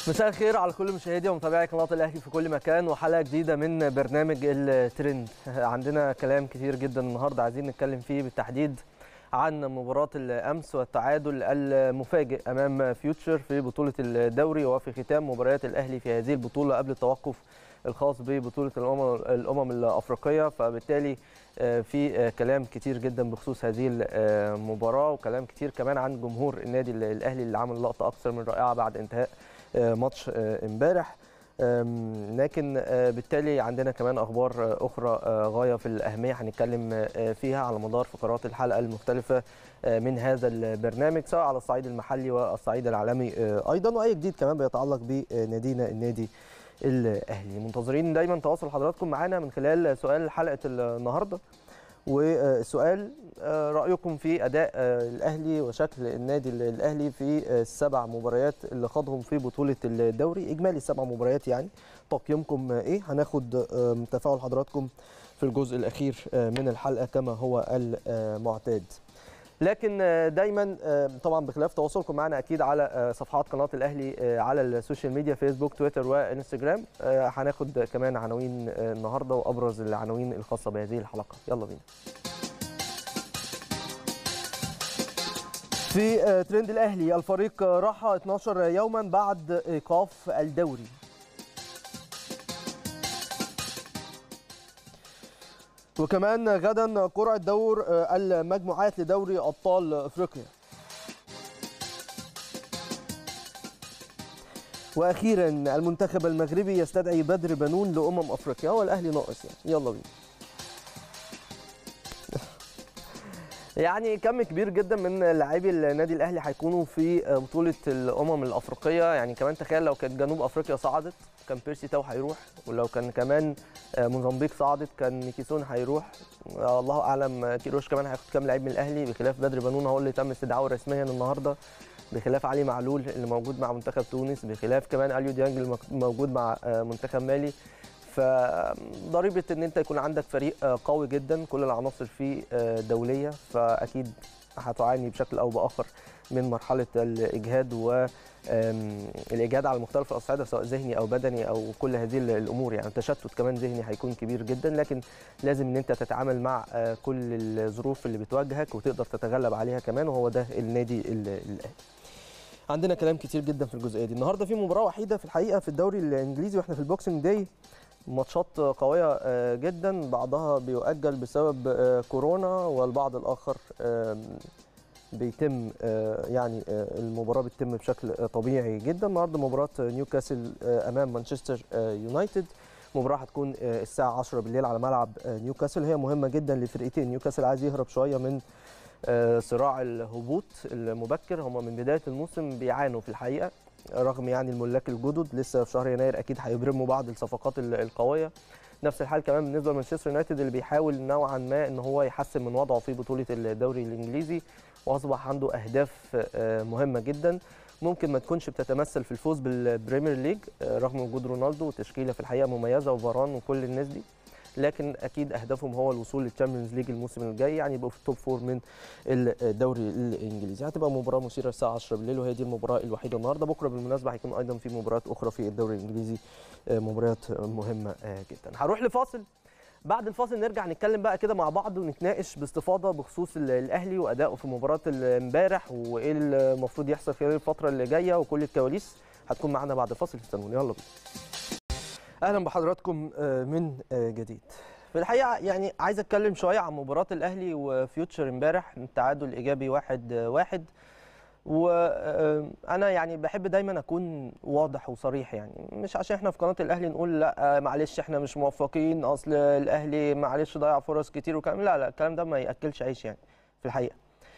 مساء الخير على كل مشاهدي ومتابعي قناه الاهلي في كل مكان وحلقه جديده من برنامج الترند عندنا كلام كتير جدا النهارده عايزين نتكلم فيه بالتحديد عن مباراة الأمس والتعادل المفاجئ أمام فيوتشر في بطولة الدوري وفي ختام مباريات الأهلي في هذه البطولة قبل التوقف الخاص ببطولة الأمم الأمم الأفريقية فبالتالي في كلام كتير جدا بخصوص هذه المباراة وكلام كتير كمان عن جمهور النادي الأهلي اللي عمل لقطة أكثر من رائعة بعد انتهاء ماتش امبارح لكن بالتالي عندنا كمان اخبار اخرى غايه في الاهميه هنتكلم فيها على مدار فقرات الحلقه المختلفه من هذا البرنامج سواء على الصعيد المحلي والصعيد العالمي ايضا واي جديد كمان بيتعلق بنادينا النادي الاهلي منتظرين دايما تواصل حضراتكم معنا من خلال سؤال حلقه النهارده وسؤال رايكم في اداء الاهلي وشكل النادي الاهلي في السبع مباريات اللي خاضهم في بطوله الدوري اجمالي السبع مباريات يعني تقييمكم ايه هناخد تفاعل حضراتكم في الجزء الاخير من الحلقه كما هو المعتاد لكن دايما طبعا بخلاف تواصلكم معنا اكيد على صفحات قناه الاهلي على السوشيال ميديا فيسبوك تويتر وانستجرام هناخد كمان عناوين النهارده وابرز العناوين الخاصه بهذه الحلقه يلا بينا في ترند الاهلي الفريق راح 12 يوما بعد ايقاف الدوري وكمان غدا قرعه دور المجموعات لدوري ابطال افريقيا واخيرا المنتخب المغربي يستدعي بدر بنون لامم افريقيا هو الاهلي ناقص يعني يلا بينا يعني كم كبير جدا من لاعبي النادي الاهلي هيكونوا في بطوله الامم الافريقيه يعني كمان تخيل لو كانت جنوب افريقيا صعدت كان بيرسي تاو هيروح ولو كان كمان موزمبيق صعدت كان ميكيسون هيروح الله اعلم كيروش كمان هياخد كام لعيب من الاهلي بخلاف بدر بنون هو اللي تم استدعائه رسميا النهارده بخلاف علي معلول اللي موجود مع منتخب تونس بخلاف كمان اليو ديانج اللي موجود مع منتخب مالي فضريبه ان انت يكون عندك فريق قوي جدا كل العناصر فيه دوليه فاكيد هتعاني بشكل او باخر من مرحله الاجهاد والاجهاد على مختلف الاصعده سواء ذهني او بدني او كل هذه الامور يعني التشتت كمان ذهني هيكون كبير جدا لكن لازم ان انت تتعامل مع كل الظروف اللي بتواجهك وتقدر تتغلب عليها كمان وهو ده النادي الاهلي عندنا كلام كتير جدا في الجزئيه دي النهارده في مباراه وحيده في الحقيقه في الدوري الانجليزي واحنا في البوكسنج داي ماتشات قوية جدا بعضها بيؤجل بسبب كورونا والبعض الآخر بيتم يعني المباراة بتتم بشكل طبيعي جدا النهارده مباراة نيوكاسل أمام مانشستر يونايتد مباراة هتكون الساعة 10 بالليل على ملعب نيوكاسل هي مهمة جدا لفرقتين نيوكاسل عايز يهرب شوية من صراع الهبوط المبكر هم من بداية الموسم بيعانوا في الحقيقة رغم يعني الملاك الجدد لسه في شهر يناير اكيد هيبرموا بعض الصفقات القويه نفس الحال كمان بالنسبه لمانشستر يونايتد اللي بيحاول نوعا ما ان هو يحسن من وضعه في بطوله الدوري الانجليزي واصبح عنده اهداف مهمه جدا ممكن ما تكونش بتتمثل في الفوز بالبريمير ليج رغم وجود رونالدو وتشكيله في الحقيقه مميزه وفاران وكل الناس دي لكن اكيد اهدافهم هو الوصول للتشامبيونز ليج الموسم الجاي يعني يبقوا في التوب فور من الدوري الانجليزي هتبقى مباراه مثيره الساعه 10 بالليل وهي دي المباراه الوحيده النهارده بكره بالمناسبه هيكون ايضا في مباريات اخرى في الدوري الانجليزي مباريات مهمه جدا هروح لفاصل بعد الفاصل نرجع نتكلم بقى كده مع بعض ونتناقش باستفاضه بخصوص الاهلي وادائه في مباراه امبارح وايه المفروض يحصل خلال الفتره اللي جايه وكل الكواليس هتكون معانا بعد الفاصل استنوني يلا بينا اهلا بحضراتكم من جديد في الحقيقه يعني عايز اتكلم شويه عن مباراه الاهلي وفيوتشر امبارح التعادل الايجابي واحد واحد وانا يعني بحب دايما اكون واضح وصريح يعني مش عشان احنا في قناه الاهلي نقول لا معلش احنا مش موفقين اصل الاهلي معلش ضيع فرص كتير وكلام لا لا الكلام ده ما ياكلش عيش يعني في الحقيقه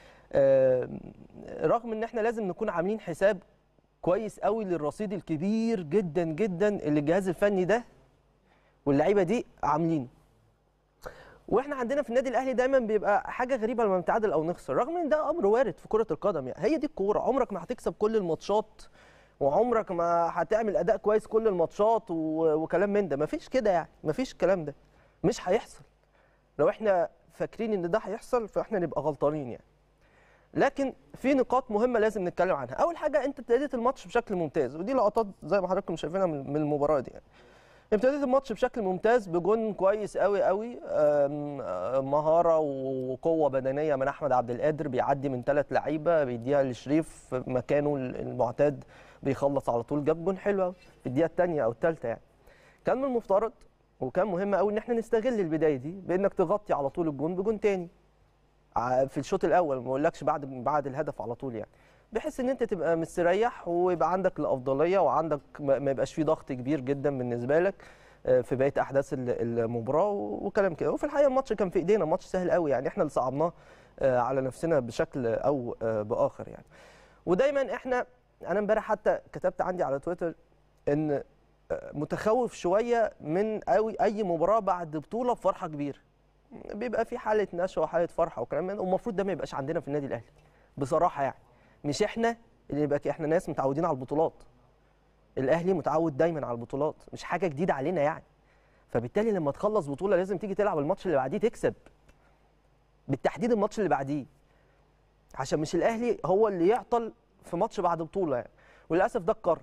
رغم ان احنا لازم نكون عاملين حساب كويس قوي للرصيد الكبير جدا جدا اللي الجهاز الفني ده واللعيبه دي عاملينه واحنا عندنا في النادي الاهلي دايما بيبقى حاجه غريبه لما نتعادل او نخسر رغم ان ده امر وارد في كره القدم يعني هي دي الكوره عمرك ما هتكسب كل الماتشات وعمرك ما هتعمل اداء كويس كل الماتشات وكلام من ده مفيش كده يعني مفيش الكلام ده مش هيحصل لو احنا فاكرين ان ده هيحصل فاحنا نبقى غلطانين يعني لكن في نقاط مهمه لازم نتكلم عنها اول حاجه انت ابتديت الماتش بشكل ممتاز ودي لقطات زي ما حضراتكم شايفينها من من المباراه دي يعني. ابتديت الماتش بشكل ممتاز بجون كويس قوي قوي آم، آم، مهاره وقوه بدنيه من احمد عبد القادر بيعدي من ثلاث لعيبه بيديها لشريف في مكانه المعتاد بيخلص على طول جاب جون حلو قوي في الدقيقه الثانيه او الثالثه يعني كان من المفترض وكان مهم قوي ان احنا نستغل البدايه دي بانك تغطي على طول الجون بجون تاني ع- في الشوط الاول ما اقولكش بعد بعد الهدف على طول يعني بحيث ان انت تبقى مستريح ويبقى عندك الافضليه وعندك ما ما يبقاش في ضغط كبير جدا بالنسبه لك آه، في بقيه احداث ال- المباراه و- وكلام كده وفي الحقيقه الماتش كان في ايدينا ماتش سهل قوي يعني احنا اللي صعبناه آه، على نفسنا بشكل او آه، باخر يعني ودايما احنا انا امبارح حتى كتبت عندي على تويتر ان آه، متخوف شويه من أوي اي مباراه بعد بطوله بفرحه كبيره بيبقى في حاله نشوه وحاله فرحه وكلام من ده والمفروض ده ما يبقاش عندنا في النادي الاهلي بصراحه يعني مش احنا اللي يبقى احنا ناس متعودين على البطولات الاهلي متعود دايما على البطولات مش حاجه جديده علينا يعني فبالتالي لما تخلص بطوله لازم تيجي تلعب الماتش اللي بعديه تكسب بالتحديد الماتش اللي بعديه عشان مش الاهلي هو اللي يعطل في ماتش بعد بطوله يعني وللاسف ده اتكرر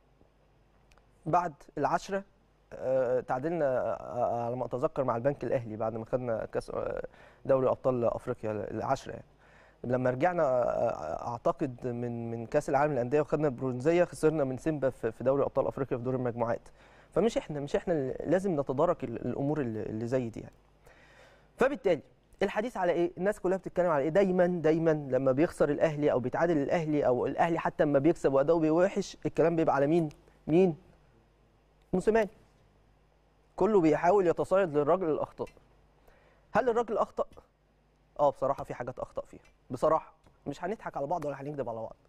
بعد العشره آه، تعادلنا آه، على ما اتذكر مع البنك الاهلي بعد ما خدنا كاس آه، دوري ابطال افريقيا العشره يعني لما رجعنا آه، اعتقد من من كاس العالم للانديه وخدنا البرونزيه خسرنا من سيمبا في في دوري ابطال افريقيا في دور المجموعات فمش احنا مش احنا اللي لازم نتدارك ال- الامور اللي اللي زي دي يعني فبالتالي الحديث على ايه الناس كلها بتتكلم على ايه دايما دايما لما بيخسر الاهلي او بيتعادل الاهلي او الاهلي حتى لما بيكسب واداؤه بيبقى وحش الكلام بيبقى على مين مين موسيماني كله بيحاول يتصيد للراجل الاخطاء هل الراجل اخطا اه بصراحه في حاجات اخطا فيها بصراحه مش هنضحك على بعض ولا هنكذب على بعض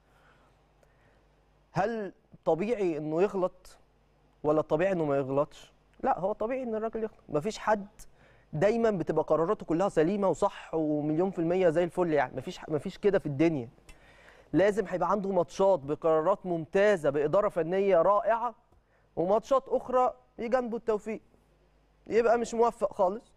هل طبيعي انه يغلط ولا طبيعي انه ما يغلطش لا هو طبيعي ان الراجل يغلط مفيش حد دايما بتبقى قراراته كلها سليمه وصح ومليون في الميه زي الفل يعني مفيش مفيش كده في الدنيا لازم هيبقى عنده ماتشات بقرارات ممتازه باداره فنيه رائعه وماتشات اخرى يجنبه التوفيق يبقى مش موفق خالص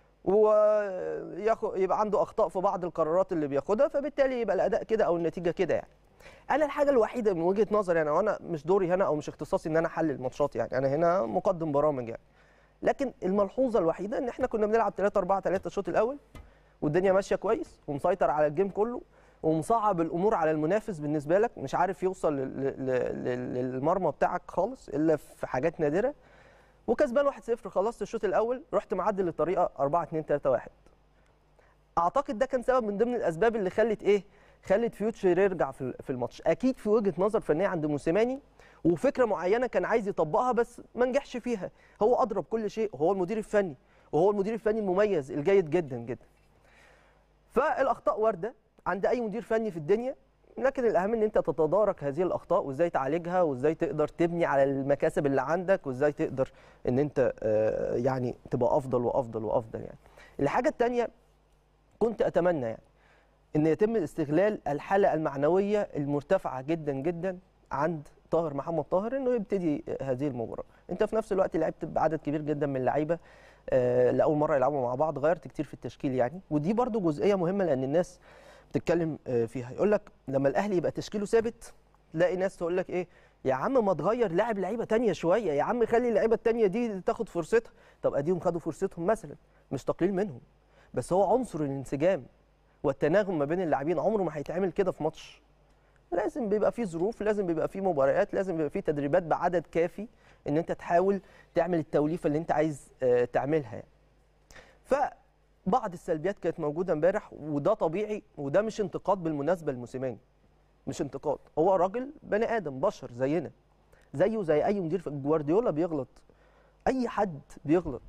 ويبقى عنده اخطاء في بعض القرارات اللي بياخدها فبالتالي يبقى الاداء كده او النتيجه كده يعني انا الحاجه الوحيده من وجهه نظري يعني وانا مش دوري هنا او مش اختصاصي ان انا احلل ماتشات يعني انا هنا مقدم برامج يعني لكن الملحوظه الوحيده ان احنا كنا بنلعب 3 4 3 الشوط الاول والدنيا ماشيه كويس ومسيطر على الجيم كله ومصعب الامور على المنافس بالنسبه لك مش عارف يوصل لل- لل- لل- للمرمى بتاعك خالص الا في حاجات نادره وكسبان 1-0 خلصت الشوط الاول رحت معدل الطريقه 4 2 3 1 اعتقد ده كان سبب من ضمن الاسباب اللي خلت ايه خلت فيوتشر يرجع في في الماتش اكيد في وجهه نظر فنيه عند موسيماني وفكره معينه كان عايز يطبقها بس ما نجحش فيها هو اضرب كل شيء وهو المدير الفني وهو المدير الفني المميز الجيد جدا جدا فالاخطاء وارده عند اي مدير فني في الدنيا لكن الاهم ان انت تتدارك هذه الاخطاء وازاي تعالجها وازاي تقدر تبني على المكاسب اللي عندك وازاي تقدر ان انت آه، يعني تبقى افضل وافضل وافضل يعني الحاجه الثانيه كنت اتمنى يعني ان يتم استغلال الحاله المعنويه المرتفعه جدا جدا عند طاهر محمد طاهر انه يبتدي هذه المباراه انت في نفس الوقت لعبت بعدد كبير جدا من اللعيبه آه، لاول مره يلعبوا مع بعض غيرت كتير في التشكيل يعني ودي برضو جزئيه مهمه لان الناس بتتكلم آه، فيها يقول لك لما الاهلي يبقى تشكيله ثابت تلاقي ناس تقول لك ايه يا عم ما تغير لاعب لعيبه تانية شويه يا عم خلي اللعيبه التانية دي تاخد فرصتها طب اديهم خدوا فرصتهم مثلا مش تقليل منهم بس هو عنصر الانسجام والتناغم ما بين اللاعبين عمره ما هيتعمل كده في ماتش لازم بيبقى فيه ظروف لازم بيبقى فيه مباريات لازم بيبقى فيه تدريبات بعدد كافي ان انت تحاول تعمل التوليفه اللي انت عايز آه، تعملها يعني. فبعض السلبيات كانت موجوده امبارح وده طبيعي وده مش انتقاد بالمناسبه لموسيماني مش انتقاد هو راجل بني ادم بشر زينا زيه زي اي مدير ف- جوارديولا بيغلط اي حد بيغلط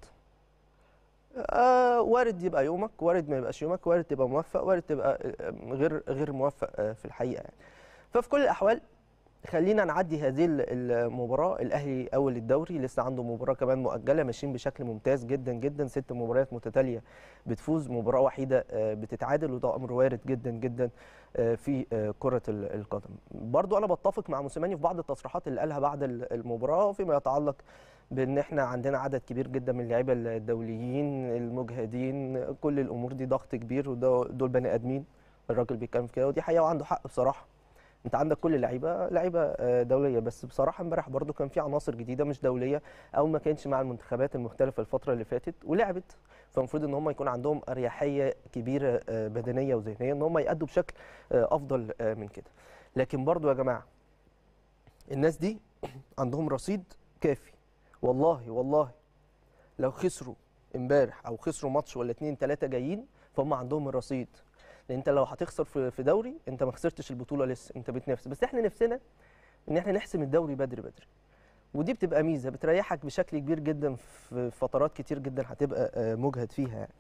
آه وارد يبقى يومك وارد ما يبقاش يومك وارد تبقى موفق وارد تبقى آه، غير غير موفق آه، في الحقيقه يعني ففي كل الاحوال خلينا نعدي هذه ال- المباراه الاهلي اول الدوري لسه عنده مباراه كمان مؤجله ماشيين بشكل ممتاز جدا جدا ست مباريات متتاليه بتفوز مباراه وحيده آه، بتتعادل وده امر وارد جدا جدا آه، في آه، كره ال- القدم برضو انا بتفق مع موسيماني في بعض التصريحات اللي قالها بعد ال- المباراه فيما يتعلق بان احنا عندنا عدد كبير جدا من اللعيبه الدوليين المجهدين كل الامور دي ضغط كبير وده دول بني ادمين الراجل بيتكلم في كده ودي حقيقه وعنده حق بصراحه انت عندك كل اللعيبه لعيبه آه، دوليه بس بصراحه امبارح برضو كان في عناصر جديده مش دوليه او ما كانش مع المنتخبات المختلفه الفتره اللي فاتت ولعبت فالمفروض ان هم يكون عندهم اريحيه كبيره آه، بدنيه وذهنيه ان هم يأدوا بشكل آه، افضل آه، من كده لكن برضو يا جماعه الناس دي عندهم رصيد كافي والله والله لو خسروا امبارح او خسروا ماتش ولا اتنين تلاته جايين فهم عندهم الرصيد لان انت لو هتخسر في في دوري انت ما خسرتش البطوله لسه انت بتنافس بس احنا نفسنا ان احنا نحسم الدوري بدري بدري ودي بتبقى ميزه بتريحك بشكل كبير جدا في فترات كتير جدا هتبقى آه، مجهد فيها يعني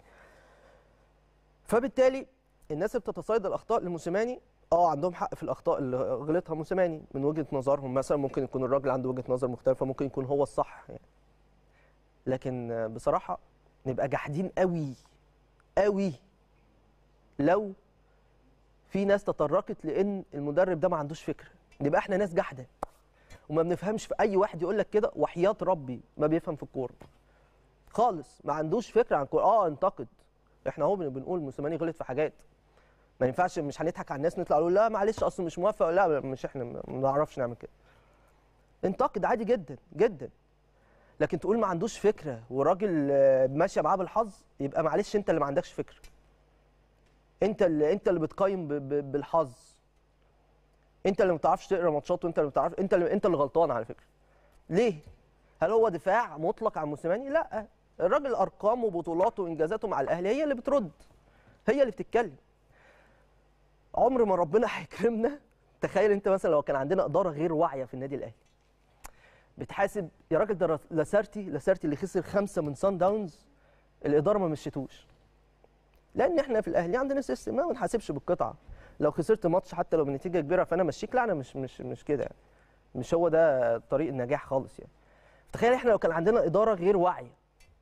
فبالتالي الناس اللي بتتصيد الاخطاء لموسيماني اه عندهم حق في الاخطاء اللي غلطها موسيماني من وجهه نظرهم مثلا ممكن يكون الراجل عنده وجهه نظر مختلفه ممكن يكون هو الصح يعني لكن آه، بصراحه نبقى جاحدين قوي قوي لو في ناس تطرقت لان المدرب ده ما عندوش فكره نبقى احنا ناس جحده وما بنفهمش في اي واحد يقول لك كده وحياه ربي ما بيفهم في الكوره خالص ما عندوش فكره عن الكوره اه انتقد احنا اهو بن- بنقول موسيماني غلط في حاجات ما ينفعش مش هنضحك على الناس نطلع نقول لا معلش اصل مش موافق لا مش احنا ما ما نعرفش نعمل كده انتقد عادي جدا جدا لكن تقول ما عندوش فكره وراجل آه، ماشيه معاه بالحظ يبقى معلش انت اللي ما عندكش فكره انت اللي انت اللي بتقيم ب- ب- بالحظ انت اللي ما بتعرفش تقرا ماتشات وانت اللي بتعرف انت اللي انت اللي غلطان على فكره ليه هل هو دفاع مطلق عن موسيماني لا الراجل ارقامه وبطولاته وانجازاته مع الاهلي هي اللي بترد هي اللي بتتكلم عمر ما ربنا هيكرمنا تخيل انت مثلا لو كان عندنا اداره غير واعيه في النادي الاهلي بتحاسب يا راجل ده لاسارتي لاسارتي اللي خسر خمسه من سان داونز الاداره ما مشيتوش لان احنا في الاهلي عندنا سيستم ما بنحاسبش بالقطعه لو خسرت ماتش حتى لو بنتيجه كبيره فانا مشيك لا انا مش مش مش كده يعني. مش هو ده طريق النجاح خالص يعني تخيل احنا لو كان عندنا اداره غير واعيه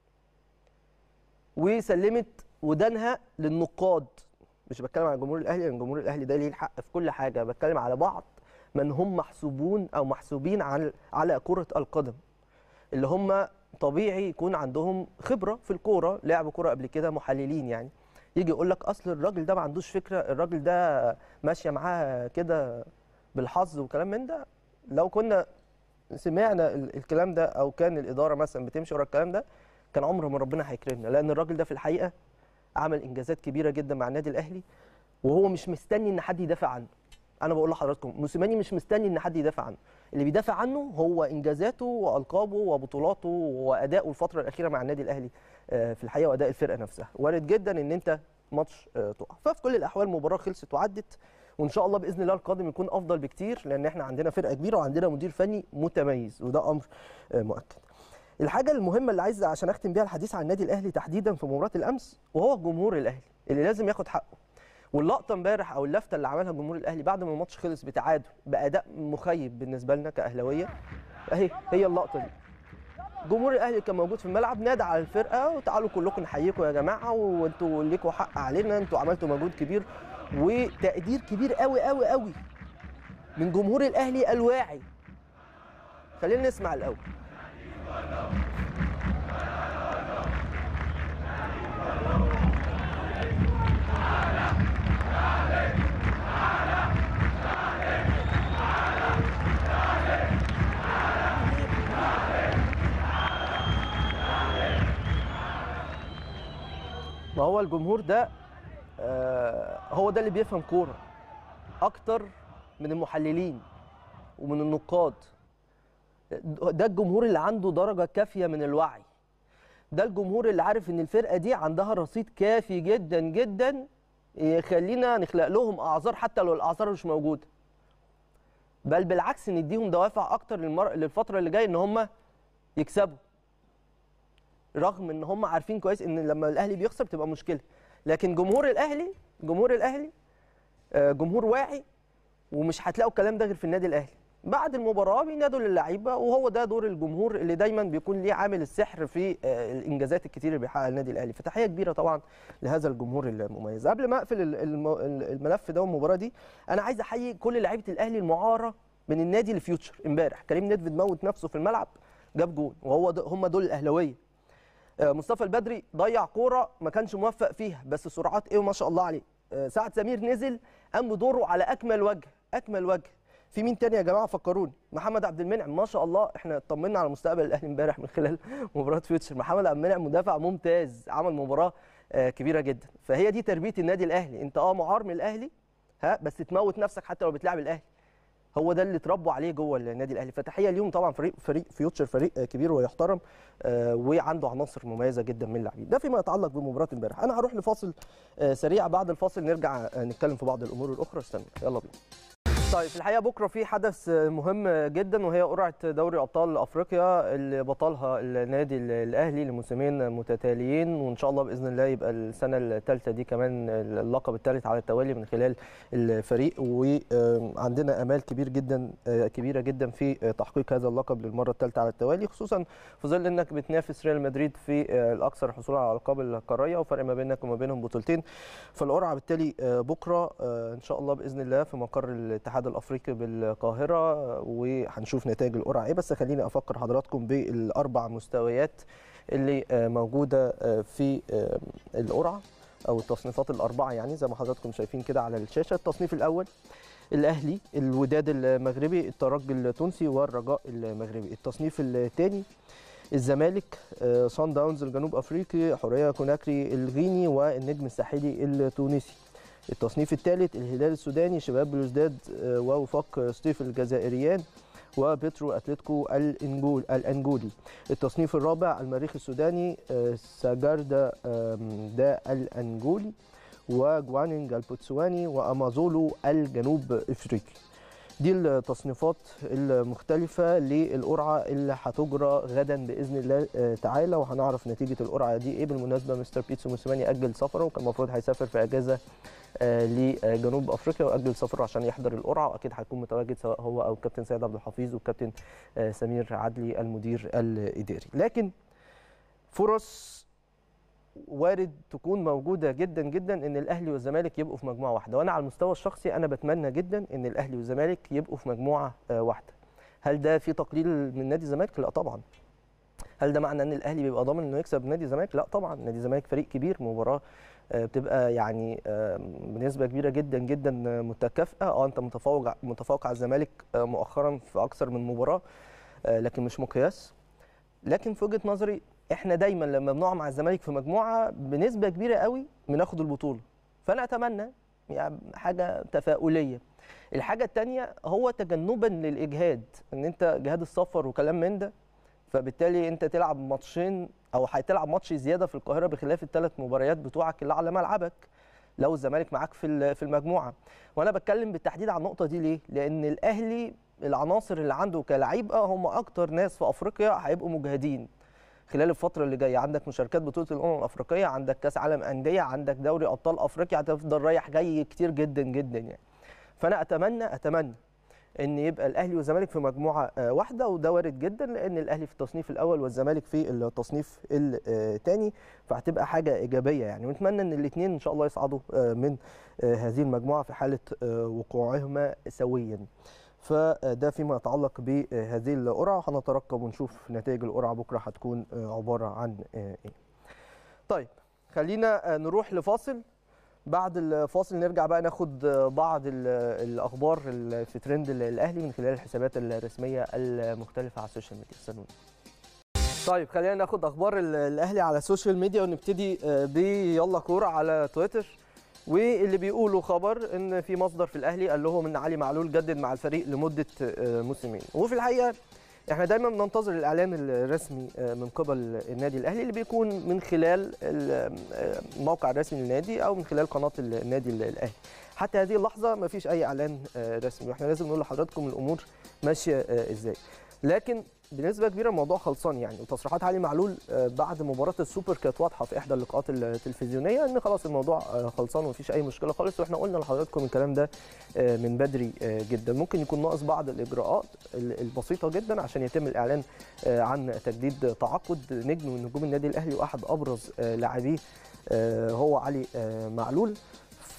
وسلمت ودانها للنقاد مش بتكلم عن جمهور الاهلي لان جمهور الاهلي ده ليه الحق في كل حاجه بتكلم على بعض من هم محسوبون او محسوبين على على كره القدم اللي هم طبيعي يكون عندهم خبره في الكوره لعبوا كوره قبل كده محللين يعني يجي يقول لك اصل الراجل ده ما عندوش فكره الراجل ده ماشيه معاه كده بالحظ وكلام من ده لو كنا سمعنا ال- الكلام ده او كان الاداره مثلا بتمشي ورا الكلام ده كان عمر ما ربنا هيكرمنا لان الراجل ده في الحقيقه عمل انجازات كبيره جدا مع النادي الاهلي وهو مش مستني ان حد يدافع عنه انا بقول لحضراتكم موسيماني مش مستني ان حد يدافع عنه اللي بيدافع عنه هو انجازاته والقابه وبطولاته وادائه الفتره الاخيره مع النادي الاهلي آه، في الحقيقه واداء الفرقه نفسها وارد جدا ان انت ماتش آه، تقع ففي كل الاحوال المباراه خلصت وعدت وان شاء الله باذن الله القادم يكون افضل بكتير لان احنا عندنا فرقه كبيره وعندنا مدير فني متميز وده امر آه، مؤكد الحاجه المهمه اللي عايز عشان اختم بيها الحديث عن النادي الاهلي تحديدا في مباراه الامس وهو الجمهور الاهلي اللي لازم ياخد حقه واللقطه امبارح او اللفته اللي عملها الجمهور الاهلي بعد ما الماتش خلص بتعادل باداء مخيب بالنسبه لنا كاهلاويه اهي هي اللقطه دي جمهور الاهلي كان موجود في الملعب نادى على الفرقه وتعالوا كلكم نحييكم يا جماعه وانتوا ليكوا حق علينا انتوا عملتوا مجهود كبير وتقدير كبير قوي قوي قوي من جمهور الاهلي الواعي خلينا نسمع الاول ما هو الجمهور ده آه، هو ده اللي بيفهم كوره اكتر من المحللين ومن النقاد ده الجمهور اللي عنده درجه كافيه من الوعي ده الجمهور اللي عارف ان الفرقه دي عندها رصيد كافي جدا جدا يخلينا نخلق لهم اعذار حتى لو الاعذار مش موجوده بل بالعكس نديهم دوافع اكتر للمر... للفتره اللي جايه ان هم يكسبوا رغم ان هم عارفين كويس ان لما الاهلي بيخسر بتبقى مشكله لكن جمهور الاهلي جمهور الاهلي آه، جمهور واعي ومش هتلاقوا الكلام ده غير في النادي الاهلي بعد المباراه بينادوا للعيبه وهو ده دور الجمهور اللي دايما بيكون ليه عامل السحر في آه، الانجازات الكتير اللي بيحققها النادي الاهلي فتحيه كبيره طبعا لهذا الجمهور المميز قبل ما اقفل ال- الم- الملف ده والمباراه دي انا عايز احيي كل لعيبه الاهلي المعاره من النادي لفيوتشر امبارح كريم نيدفيد موت نفسه في الملعب جاب جول وهو ده هم دول الاهلاويه آه، مصطفى البدري ضيع كوره ما كانش موفق فيها بس سرعات ايه وما شاء الله عليه آه، سعد سمير نزل قام بدوره على اكمل وجه اكمل وجه في مين تاني يا جماعه فكروني محمد عبد المنعم ما شاء الله احنا اطمنا على مستقبل الاهلي امبارح من خلال مباراه فيوتشر محمد عبد المنعم مدافع ممتاز عمل مباراه آه، كبيره جدا فهي دي تربيه النادي الاهلي انت اه معار من الاهلي ها بس تموت نفسك حتى لو بتلعب الاهلي هو ده اللي اتربوا عليه جوه النادي الاهلي فتحيه ليهم طبعا فريق فريق فيوتشر فريق آه، كبير ويحترم آه، وعنده عناصر مميزه جدا من اللاعبين ده فيما يتعلق بمباراه امبارح انا هروح لفاصل آه، سريع بعد الفاصل نرجع آه، نتكلم في بعض الامور الاخرى استنى يلا بينا طيب في الحقيقه بكره في حدث مهم جدا وهي قرعه دوري ابطال افريقيا اللي بطلها النادي الاهلي لموسمين متتاليين وان شاء الله باذن الله يبقى السنه الثالثه دي كمان اللقب الثالث على التوالي من خلال الفريق وعندنا امال كبير جدا كبيره جدا في تحقيق هذا اللقب للمره الثالثه على التوالي خصوصا في ظل انك بتنافس ريال مدريد في الاكثر حصولا على الالقاب القاريه وفرق ما بينك وما بينهم بطولتين فالقرعه بالتالي بكره ان شاء الله باذن الله في مقر الاتحاد الافريقي بالقاهره وهنشوف نتائج القرعه ايه بس خليني افكر حضراتكم بالاربع مستويات اللي موجوده في القرعه او التصنيفات الاربعه يعني زي ما حضراتكم شايفين كده على الشاشه التصنيف الاول الاهلي الوداد المغربي الترجي التونسي والرجاء المغربي التصنيف الثاني الزمالك صن داونز الجنوب افريقي حوريه كوناكري الغيني والنجم الساحلي التونسي التصنيف الثالث الهلال السوداني شباب بلوزداد ووفاق سطيف الجزائريان وبيترو اتلتيكو الانجول الانجولي التصنيف الرابع المريخ السوداني ساجاردا دا الانجولي وجوانينج البوتسواني وامازولو الجنوب افريقي دي التصنيفات المختلفة للقرعة اللي هتجرى غدا بإذن الله تعالى وهنعرف نتيجة القرعة دي إيه بالمناسبة مستر بيتسو موسيماني أجل سفره وكان المفروض هيسافر في أجازة لجنوب أفريقيا وأجل سفره عشان يحضر القرعة وأكيد هيكون متواجد سواء هو أو الكابتن سيد عبد الحفيظ والكابتن سمير عدلي المدير الإداري لكن فرص وارد تكون موجوده جدا جدا ان الاهلي والزمالك يبقوا في مجموعه واحده وانا على المستوى الشخصي انا بتمنى جدا ان الاهلي والزمالك يبقوا في مجموعه واحده هل ده في تقليل من نادي الزمالك لا طبعا هل ده معنى ان الاهلي بيبقى ضامن انه يكسب نادي الزمالك لا طبعا نادي الزمالك فريق كبير مباراه بتبقى يعني بنسبه كبيره جدا جدا متكافئه اه انت متفوق متفوق على الزمالك مؤخرا في اكثر من مباراه لكن مش مقياس لكن في وجهه نظري احنا دايما لما بنقع مع الزمالك في مجموعه بنسبه كبيره قوي بناخد البطوله فانا اتمنى يعني حاجه تفاؤليه الحاجه الثانيه هو تجنبا للاجهاد ان انت جهاد السفر وكلام من ده فبالتالي انت تلعب ماتشين او هتلعب ماتش زياده في القاهره بخلاف الثلاث مباريات بتوعك اللي على ملعبك لو الزمالك معاك في في المجموعه وانا بتكلم بالتحديد على النقطه دي ليه لان الاهلي العناصر اللي عنده كلعيبه هم اكتر ناس في افريقيا هيبقوا مجهدين خلال الفتره اللي جايه عندك مشاركات بطوله الامم الافريقيه عندك كاس عالم انديه عندك دوري ابطال افريقيا هتفضل رايح جاي كتير جدا جدا يعني فانا اتمنى اتمنى ان يبقى الاهلي والزمالك في مجموعه واحده وده وارد جدا لان الاهلي في التصنيف الاول والزمالك في التصنيف الثاني فهتبقى حاجه ايجابيه يعني ونتمنى ان الاثنين ان شاء الله يصعدوا من هذه المجموعه في حاله وقوعهما سويا فده فيما يتعلق بهذه القرعه هنترقب ونشوف نتائج القرعه بكره هتكون عباره عن ايه. طيب خلينا نروح لفاصل بعد الفاصل نرجع بقى ناخد بعض الاخبار في ترند الاهلي من خلال الحسابات الرسميه المختلفه على السوشيال ميديا استنوني. طيب خلينا ناخد اخبار الاهلي على السوشيال ميديا ونبتدي بيلا كوره على تويتر واللي بيقولوا خبر ان في مصدر في الاهلي قال لهم ان علي معلول جدد مع الفريق لمده موسمين وفي الحقيقه احنا دايما بننتظر الاعلان الرسمي من قبل النادي الاهلي اللي بيكون من خلال الموقع الرسمي للنادي او من خلال قناه النادي الاهلي حتى هذه اللحظه ما فيش اي اعلان رسمي واحنا لازم نقول لحضراتكم الامور ماشيه ازاي لكن بنسبه كبيره الموضوع خلصان يعني وتصريحات علي معلول بعد مباراه السوبر كانت واضحه في احدى اللقاءات التلفزيونيه ان خلاص الموضوع خلصان ومفيش اي مشكله خالص واحنا قلنا لحضراتكم الكلام ده من بدري جدا ممكن يكون ناقص بعض الاجراءات البسيطه جدا عشان يتم الاعلان عن تجديد تعاقد نجم من نجوم النادي الاهلي واحد ابرز لاعبيه هو علي معلول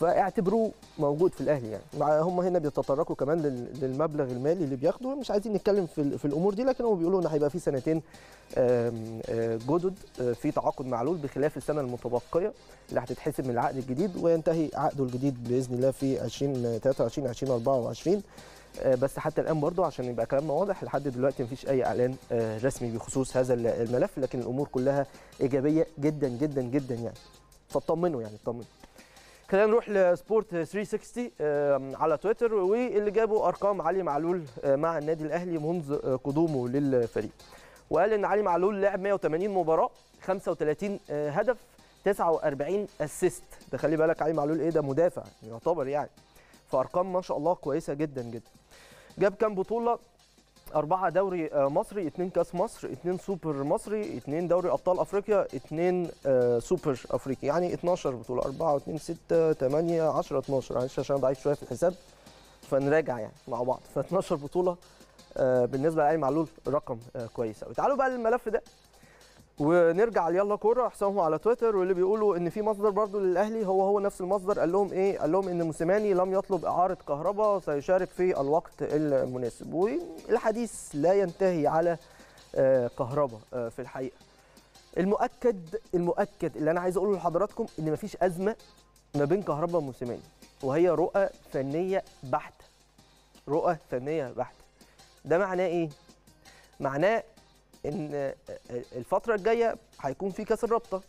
فاعتبروه موجود في الاهلي يعني مع هم هنا بيتطرقوا كمان لل- للمبلغ المالي اللي بياخده مش عايزين نتكلم في ال- في الامور دي لكن هم بيقولوا ان هيبقى في سنتين آم، آه، جدد آه، في تعاقد معلول بخلاف السنه المتبقيه اللي هتتحسب من العقد الجديد وينتهي عقده الجديد باذن الله في 2023 2024 آه، بس حتى الان برضو عشان يبقى كلامنا واضح لحد دلوقتي مفيش اي اعلان آه، رسمي بخصوص هذا ال- الملف لكن الامور كلها ايجابيه جدا جدا جدا يعني فاطمنوا يعني اطمنوا خلينا نروح لسبورت 360 آه، على تويتر واللي جابوا ارقام علي معلول آه، مع النادي الاهلي منذ آه، قدومه للفريق وقال ان علي معلول لعب 180 مباراه 35 آه، هدف 49 اسيست ده خلي بالك علي معلول ايه ده مدافع يعتبر يعني فارقام ما شاء الله كويسه جدا جدا جاب كام بطوله أربعة دوري آه، مصري اتنين كاس مصر اتنين سوبر مصري اتنين دوري أبطال أفريقيا اتنين آه، سوبر أفريقي يعني 12 بطولة أربعة واتنين ستة تمانية عشرة 12 معلش عشان أنا ضعيف شوية في الحساب فنراجع يعني مع بعض ف 12 بطولة آه، بالنسبة لعلي معلول رقم آه، كويس أوي تعالوا بقى للملف ده ونرجع ليلا كوره حسامهم على تويتر واللي بيقولوا ان في مصدر برضو للاهلي هو هو نفس المصدر قال لهم ايه قال لهم ان موسيماني لم يطلب اعاره كهرباء سيشارك في الوقت المناسب والحديث لا ينتهي على آه، كهرباء آه، في الحقيقه المؤكد المؤكد اللي انا عايز اقوله لحضراتكم ان مفيش ازمه ما بين كهرباء وموسيماني وهي رؤى فنيه بحته رؤى فنيه بحته ده معناه ايه معناه ان الفتره الجايه هيكون في كاس الرابطه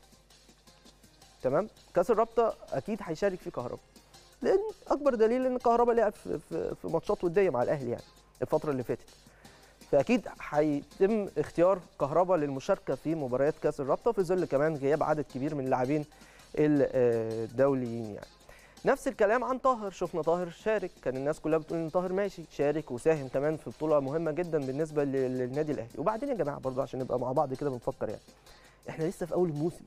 تمام كاس الرابطه اكيد هيشارك فيه كهربا لان اكبر دليل ان كهربا لعب في, في, في ماتشات وديه مع الاهلي يعني الفتره اللي فاتت فاكيد هيتم اختيار كهربا للمشاركه في مباريات كاس الرابطه في ظل كمان غياب عدد كبير من اللاعبين الدوليين يعني نفس الكلام عن طاهر شفنا طاهر شارك كان الناس كلها بتقول ان طاهر ماشي شارك وساهم كمان في بطوله مهمه جدا بالنسبه لل- للنادي الاهلي وبعدين يا جماعه برضه عشان نبقى مع بعض كده بنفكر يعني احنا لسه في اول الموسم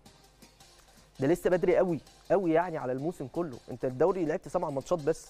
ده لسه بدري قوي قوي يعني على الموسم كله انت الدوري لعبت سبع ماتشات بس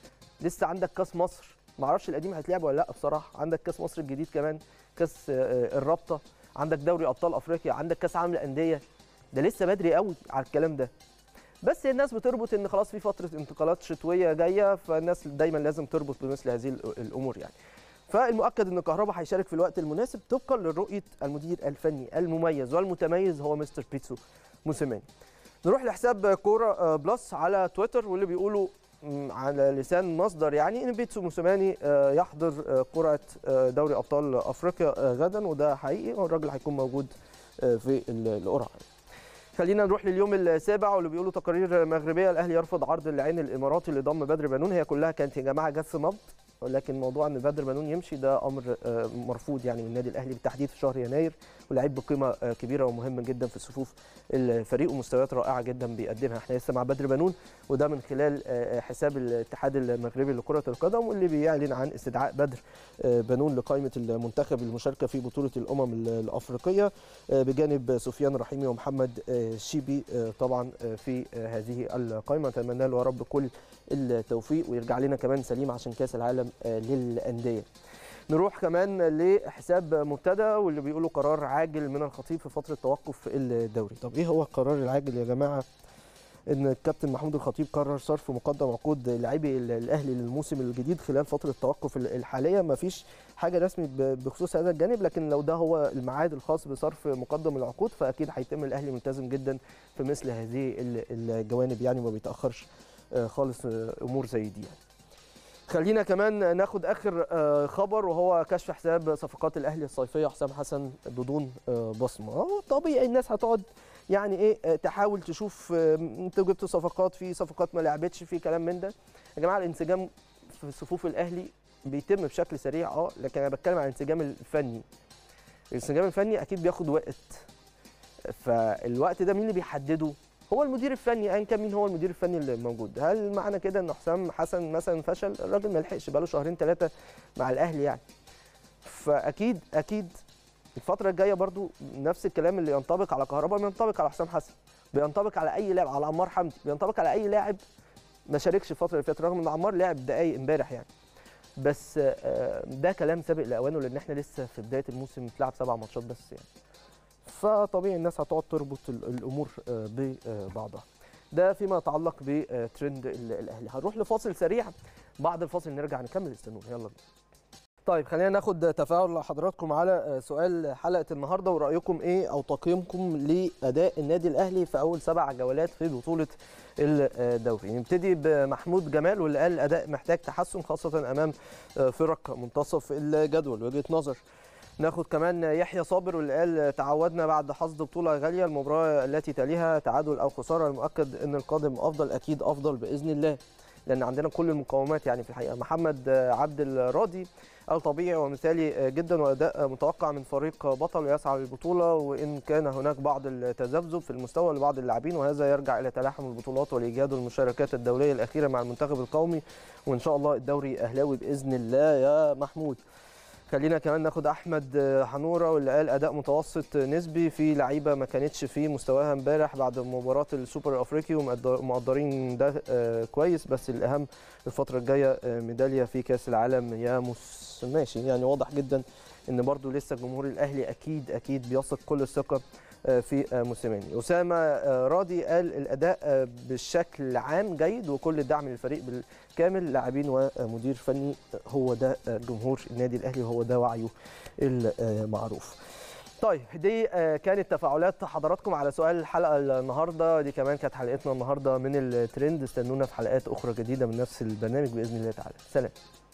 لسه عندك كاس مصر ما اعرفش القديم هيتلعب ولا لا بصراحه عندك كاس مصر الجديد كمان كاس آه، الرابطه عندك دوري ابطال افريقيا عندك كاس عالم الانديه ده لسه بدري قوي على الكلام ده بس الناس بتربط ان خلاص في فتره انتقالات شتويه جايه فالناس دايما لازم تربط بمثل هذه ال- الامور يعني فالمؤكد ان كهربا هيشارك في الوقت المناسب طبقا لرؤيه المدير الفني المميز والمتميز هو مستر بيتسو موسيماني نروح لحساب كوره آه، بلس على تويتر واللي بيقولوا مم، على لسان مصدر يعني ان بيتسو موسيماني آه، يحضر آه، قرعه آه، دوري ابطال افريقيا آه، غدا وده حقيقي والراجل هيكون موجود آه، في ال- القرعه خلينا نروح لليوم السابع واللي بيقولوا تقارير مغربيه الاهلي يرفض عرض العين الاماراتي اللي ضم بدر بنون هي كلها كانت يا جماعه جس نبض ولكن موضوع ان بدر بنون يمشي ده امر آه، مرفوض يعني من النادي الاهلي بالتحديد في شهر يناير ولاعيب بقيمه آه، كبيره ومهمه جدا في صفوف الفريق ومستويات رائعه جدا بيقدمها احنا لسه مع بدر بنون وده من خلال آه، حساب الاتحاد المغربي لكره القدم واللي بيعلن عن استدعاء بدر آه، بنون لقائمه المنتخب المشاركه في بطوله الامم ال- الافريقيه آه، بجانب سفيان رحيمي ومحمد آه، شيبي آه، طبعا آه، في آه، هذه القائمه اتمنى له يا رب كل التوفيق ويرجع لنا كمان سليم عشان كاس العالم آه، للانديه نروح كمان لحساب مبتدى واللي بيقولوا قرار عاجل من الخطيب في فتره توقف الدوري طب ايه هو القرار العاجل يا جماعه ان الكابتن محمود الخطيب قرر صرف مقدم عقود لاعبي ال- الاهلي للموسم الجديد خلال فتره التوقف ال- الحاليه ما فيش حاجه رسمي ب- بخصوص هذا الجانب لكن لو ده هو الميعاد الخاص بصرف مقدم العقود فاكيد هيتم الاهلي ملتزم جدا في مثل هذه ال- الجوانب يعني ما بيتاخرش آه، خالص آه، امور زي دي يعني. خلينا كمان ناخد اخر آه، خبر وهو كشف حساب صفقات الاهلي الصيفيه حسام حسن بدون آه، بصمه هو طبيعي الناس هتقعد يعني ايه آه، تحاول تشوف آه، انتوا جبتوا صفقات في صفقات ما لعبتش في كلام من ده يا جماعه الانسجام في صفوف الاهلي بيتم بشكل سريع اه لكن انا بتكلم عن الانسجام الفني الانسجام الفني اكيد بياخد وقت فالوقت ده مين اللي بيحدده هو المدير الفني ايا كان مين هو المدير الفني اللي موجود هل معنى كده ان حسام حسن مثلا فشل الراجل ما لحقش بقاله شهرين ثلاثه مع الاهلي يعني فاكيد اكيد الفتره الجايه برضو نفس الكلام اللي ينطبق على كهرباء بينطبق على حسام حسن بينطبق على اي لاعب على عمار حمدي بينطبق على اي لاعب ما شاركش الفتره اللي فاتت رغم ان عمار لعب دقايق امبارح يعني بس آه، ده كلام سابق لاوانه لان احنا لسه في بدايه الموسم بتلعب سبع ماتشات بس يعني فطبيعي الناس هتقعد تربط ال- الامور آه، ببعضها ده فيما يتعلق بترند الاهلي هنروح لفاصل سريع بعد الفاصل نرجع نكمل استنونا يلا بينا طيب خلينا ناخد تفاعل حضراتكم على سؤال حلقه النهارده ورايكم ايه او تقييمكم لاداء النادي الاهلي في اول سبع جولات في بطوله الدوري نبتدي بمحمود جمال واللي قال الاداء محتاج تحسن خاصه امام فرق منتصف الجدول وجهه نظر ناخد كمان يحيى صابر واللي قال تعودنا بعد حصد بطوله غاليه المباراه التي تليها تعادل او خساره المؤكد ان القادم افضل اكيد افضل باذن الله لان عندنا كل المقومات يعني في الحقيقه محمد عبد الراضي قال طبيعي ومثالي جدا واداء متوقع من فريق بطل يسعى للبطوله وان كان هناك بعض التذبذب في المستوى لبعض اللاعبين وهذا يرجع الى تلاحم البطولات والايجاد والمشاركات الدوليه الاخيره مع المنتخب القومي وان شاء الله الدوري اهلاوي باذن الله يا محمود خلينا كمان ناخد احمد حنوره واللي قال اداء متوسط نسبي في لعيبه ما كانتش في مستواها امبارح بعد مباراه السوبر الافريقي ومقدرين ده كويس بس الاهم الفتره الجايه ميداليه في كاس العالم يا مس ماشي يعني واضح جدا ان برضو لسه جمهور الاهلي اكيد اكيد بيثق كل الثقه في موسيماني اسامه راضي قال الاداء بالشكل عام جيد وكل الدعم للفريق بالكامل لاعبين ومدير فني هو ده جمهور النادي الاهلي وهو ده وعيه المعروف طيب دي كانت تفاعلات حضراتكم على سؤال الحلقه النهارده دي كمان كانت حلقتنا النهارده من الترند استنونا في حلقات اخرى جديده من نفس البرنامج باذن الله تعالى سلام